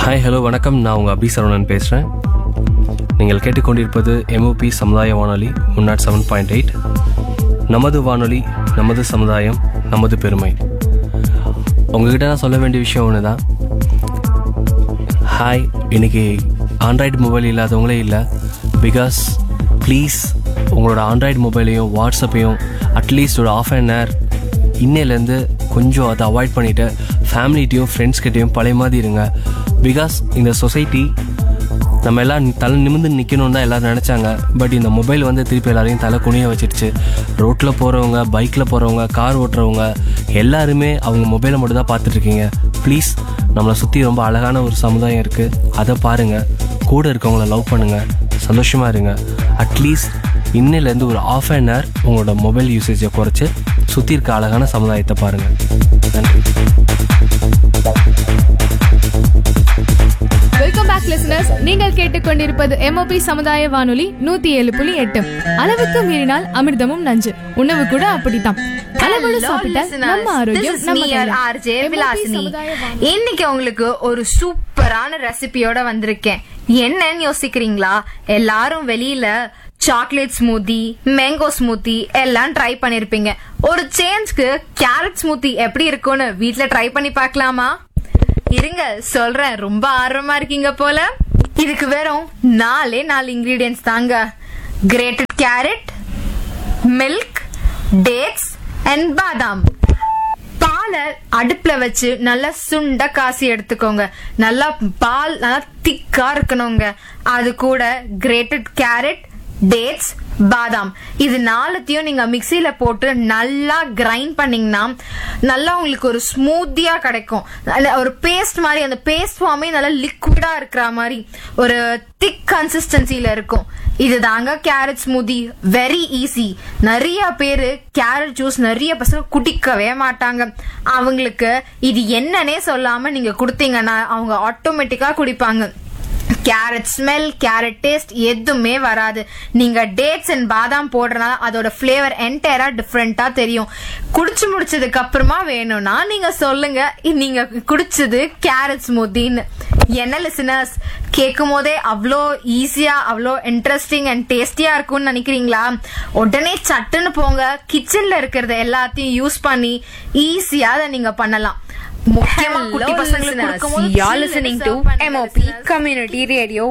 Hi hello வணக்கம் நான் உங்கள் அபி சரவணன் பேசுகிறேன் நீங்கள் கேட்டுக்கொண்டிருப்பது எம்ஓபி சமுதாய வானொலி one nought seven point eight நமது வானொலி நமது சமுதாயம் நமது பெருமை உங்ககிட்ட நான் சொல்ல வேண்டிய விஷயம் ஒன்று தான் ஹாய் இன்னைக்கு ஆண்ட்ராய்டு மொபைல் இல்லாதவங்களே இல்லை பிகாஸ் ப்ளீஸ் உங்களோட ஆண்ட்ராய்டு மொபைலையும் வாட்ஸ்அப்பையும் அட்லீஸ்ட் ஒரு ஆஃப் அன் ஹவர் இன்னையிலேருந்து கொஞ்சம் அதை அவாய்ட் பண்ணிவிட்டு ஃபேமிலிட்டையும் ஃப்ரெண்ட்ஸ்கிட்டையும் பழைய மாதிரி இருங்க பிகாஸ் இந்த சொசைட்டி நம்ம எல்லாம் தலை நிமிர்ந்து நிற்கணும்னு தான் எல்லாரும் நினச்சாங்க பட் இந்த மொபைல் வந்து திருப்பி எல்லாரையும் தலை குனிய வச்சிருச்சு ரோட்டில் போகிறவங்க பைக்கில் போகிறவங்க கார் ஓட்டுறவங்க எல்லாருமே அவங்க மொபைலை மட்டும் தான் பார்த்துட்ருக்கீங்க ப்ளீஸ் நம்மளை சுற்றி ரொம்ப அழகான ஒரு சமுதாயம் இருக்குது அதை பாருங்கள் கூட இருக்கவங்கள லவ் பண்ணுங்கள் சந்தோஷமாக இருங்க அட்லீஸ்ட் இன்னிலேருந்து ஒரு ஆஃப் அன் ஹவர் உங்களோட மொபைல் யூசேஜை குறைச்சி சுற்றி இருக்க அழகான சமுதாயத்தை பாருங்கள் நன்றி வெல்கம் பேக் லிசனர்ஸ் நீங்கள் கேட்டுக்கொண்டிருப்பது எம்ஓபி சமுதாய வானொலி நூத்தி ஏழு புள்ளி எட்டு அளவுக்கு மீறினால் அமிர்தமும் நஞ்சு உணவு கூட அப்படித்தான் அளவோடு Hello, சாப்பிட்டா listeners. நம்ம ஆரோக்கியம் This is நம்ம me, your கையில. RJ MOP Vilasini. சமுதாய வானொலி. இன்னைக்கு உங்களுக்கு ஒரு சூப்பரான ரெசிபியோட வந்திருக்கேன் என்னன்னு யோசிக்கிறீங்களா எல்லாரும் வெளியில சாக்லேட் ஸ்மூத்தி மேங்கோ ஸ்மூத்தி எல்லாம் ட்ரை பண்ணிருப்பீங்க ஒரு சேஞ்ச்க்கு கேரட் ஸ்மூத்தி எப்படி இருக்கும்னு வீட்ல ட்ரை பண்ணி பார்க்கலாமா இருங்க சொல்றேன் ரொம்ப ஆர்வமா இருக்கீங்க போல இதுக்கு வெறும் நாலே நாலு இன்கிரீடியன்ஸ் தாங்க grated carrot milk dates and பாதாம் பாலை அடுப்புல வச்சு நல்லா சுண்ட காசி எடுத்துக்கோங்க நல்லா பால் நல்லா திக்கா இருக்கணுங்க அது கூட கிரேட்டட் கேரட் டேட்ஸ் பாதாம் இது நாலுத்தையும் நீங்க மிக்சியில போட்டு நல்லா கிரைண்ட் பண்ணீங்கன்னா நல்லா உங்களுக்கு ஒரு ஸ்மூத்தியா கிடைக்கும் நல்ல ஒரு பேஸ்ட் மாதிரி அந்த பேஸ்ட் ஃபார்மே நல்லா லிக்விடா இருக்கிற மாதிரி ஒரு திக் கன்சிஸ்டன்சில இருக்கும் இது தாங்க கேரட் ஸ்மூதி வெரி ஈஸி நிறைய பேரு கேரட் ஜூஸ் நிறைய பசங்க குடிக்கவே மாட்டாங்க அவங்களுக்கு இது என்னன்னே சொல்லாம நீங்க கொடுத்தீங்கன்னா அவங்க ஆட்டோமேட்டிக்கா குடிப்பாங்க கேரட் ஸ்மெல் கேரட் டேஸ்ட் எதுவுமே வராது நீங்க டேட்ஸ் அண்ட் பாதாம் போடுறனால அதோட ஃபிளேவர் என்டையரா டிஃப்ரெண்டா தெரியும் குடிச்சு முடிச்சதுக்கு அப்புறமா வேணும்னா நீங்க சொல்லுங்க நீங்க குடிச்சது கேரட் ஸ்மூத்தின்னு என்ன லிசனர்ஸ் கேட்கும் போதே அவ்வளோ ஈஸியா அவ்வளோ இன்ட்ரெஸ்டிங் அண்ட் டேஸ்டியா இருக்கும்னு நினைக்கிறீங்களா உடனே சட்டுன்னு போங்க கிச்சன்ல இருக்கிறத எல்லாத்தையும் யூஸ் பண்ணி ஈஸியா அதை நீங்க பண்ணலாம் முக்கியமா குட்டி பசங்களுக்கு கொடுக்கும்போது You're chill listening serve to பண்ணுங்க MOP listeners. Community Radio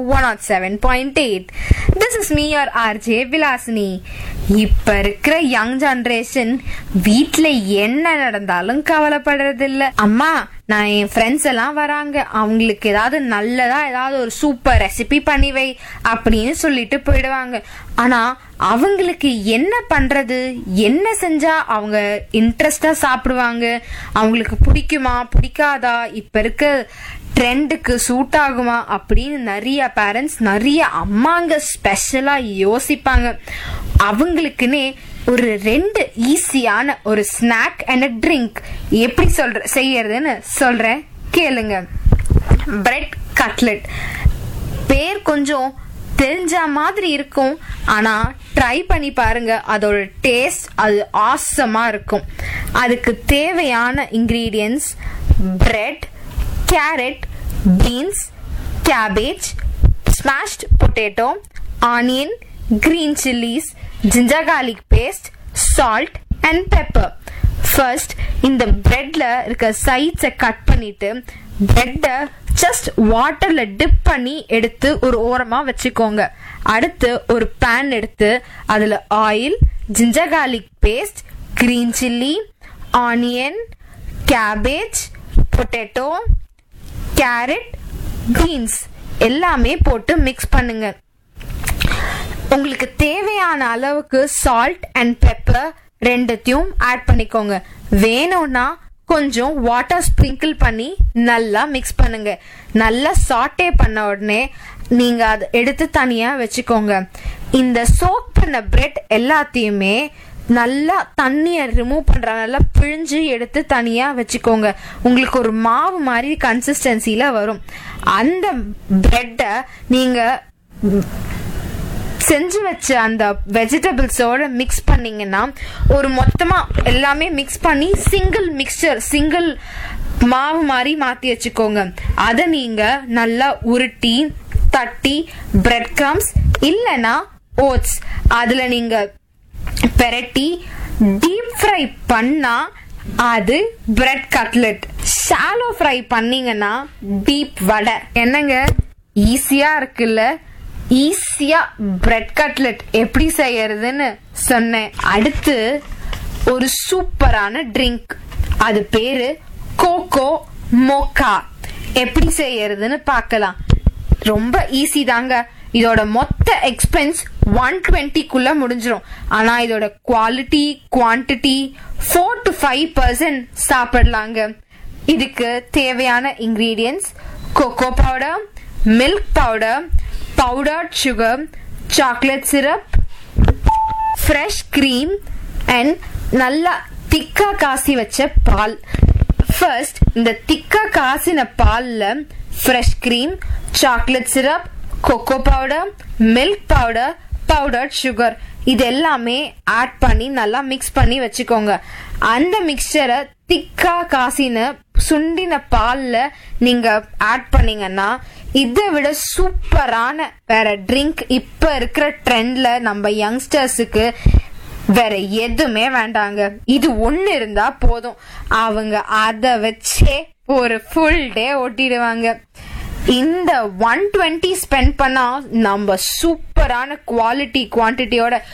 107.8. This is me, your RJ Vilasini. இப்ப இருக்கிற யங் ஜெனரேஷன் வீட்ல என்ன நடந்தாலும் கவலைப்படுறது இல்ல அம்மா நான் என் ஃப்ரெண்ட்ஸ் எல்லாம் வராங்க அவங்களுக்கு ஏதாவது நல்லதா ஏதாவது ஒரு சூப்பர் ரெசிபி பண்ணி வை அப்படின்னு சொல்லிட்டு போயிடுவாங்க ஆனா அவங்களுக்கு என்ன பண்றது என்ன செஞ்சா அவங்க இன்ட்ரெஸ்டா சாப்பிடுவாங்க அவங்களுக்கு பிடிக்குமா பிடிக்காதா இப்ப இருக்க ட்ரெண்டுக்கு சூட் ஆகுமா அப்படின்னு நிறைய பேரண்ட்ஸ் நிறைய அம்மாங்க ஸ்பெஷலா யோசிப்பாங்க அவங்களுக்குன்னே ஒரு ரெண்டு ஈஸியான ஒரு ஸ்நாக் அண்ட் ட்ரிங்க் எப்படி சொல்ற செய்யறதுன்னு சொல்றேன் கேளுங்க பிரெட் கட்லெட் பேர் கொஞ்சம் தெரிஞ்ச மாதிரி இருக்கும் ஆனா ட்ரை பண்ணி பாருங்க அதோட டேஸ்ட் அது ஆசமா இருக்கும் அதுக்கு தேவையான ingredients bread carrot beans cabbage smashed potato onion green chilies ginger garlic paste salt and pepper first இந்த பிரெட்ல இருக்க சைட்ஸை கட் பண்ணிட்டு பிரெட்டை ஜஸ்ட் வாட்டர்ல டிப் பண்ணி எடுத்து ஒரு ஓரமா வச்சுக்கோங்க அடுத்து ஒரு பேன் எடுத்து அதுல oil ginger garlic paste green chilli onion cabbage potato carrot beans எல்லாமே போட்டு மிக்ஸ் பண்ணுங்க உங்களுக்கு தேவையான அளவுக்கு சால்ட் அண்ட் பெப்பர் ரெண்டுத்தையும் ஆட் பண்ணிக்கோங்க வேணும்னா கொஞ்சம் வாட்டர் ஸ்ப்ரிங்கிள் பண்ணி நல்லா மிக்ஸ் பண்ணுங்க நல்லா சாட்டே பண்ண உடனே நீங்க அதை எடுத்து தனியா வச்சுக்கோங்க இந்த சோக் பண்ண பிரெட் எல்லாத்தையுமே நல்லா தண்ணியை ரிமூவ் பண்ற நல்லா பிழிஞ்சு எடுத்து தனியா வச்சுக்கோங்க உங்களுக்கு ஒரு மாவு மாதிரி கன்சிஸ்டன்சில வரும் அந்த பிரெட்டை நீங்க செஞ்சு வச்ச அந்த வெஜிடபிள்ஸோட மிக்ஸ் பண்ணீங்கன்னா ஒரு மொத்தமா எல்லாமே மிக்ஸ் பண்ணி சிங்கிள் மிக்சர் சிங்கிள் மாவு மாதிரி மாத்தி வச்சுக்கோங்க அதை நீங்க நல்லா உருட்டி தட்டி பிரெட் கிரம்ஸ் இல்லனா ஓட்ஸ் அதுல நீங்க பெரட்டி டீப் ஃப்ரை பண்ணா அது பிரெட் கட்லெட் ஷாலோ ஃப்ரை பண்ணீங்கன்னா டீப் வடை என்னங்க ஈஸியா இருக்குல்ல ஈஸியா பிரெட் கட்லெட் எப்படி செய்யறதுன்னு சொன்னேன் அடுத்து ஒரு சூப்பரான ட்ரிங்க் அது பேரு கோகோ மோக்கா எப்படி செய்யறதுன்னு பார்க்கலாம் ரொம்ப ஈஸி தாங்க இதோட மொத்த எக்ஸ்பென்ஸ் ஒன் டுவெண்ட்டிக்குள்ள முடிஞ்சிரும் ஆனா இதோட quality quantity four to five percent சாப்பிடலாங்க இதுக்கு தேவையான ingredients cocoa powder milk powder powdered sugar chocolate syrup fresh cream and நல்லா திக்கா காசி வச்ச பால் ஃபர்ஸ்ட் இந்த திக்கா காசின பால்ல fresh cream chocolate syrup cocoa powder milk powder powdered sugar இது எல்லாமே ஆட் பண்ணி நல்லா மிக்ஸ் பண்ணி வச்சுக்கோங்க அந்த மிக்சரை திக்கா காசின சுண்டின பால்ல நீங்க ஆட் பண்ணீங்கன்னா இதை விட சூப்பரான வேற ட்ரிங்க் இப்ப இருக்கிற ட்ரெண்ட்ல நம்ம யங்ஸ்டர்ஸுக்கு வேற எதுவுமே வேண்டாங்க இது ஒண்ணு இருந்தா போதும் அவங்க அத வச்சே ஒரு ஃபுல் டே ஓட்டிடுவாங்க இந்த ஒன் டுவெண்ட்டி ஸ்பெண்ட் பண்ணா நம்ம சூப்பரான குவாலிட்டி குவான்டிட்டியோட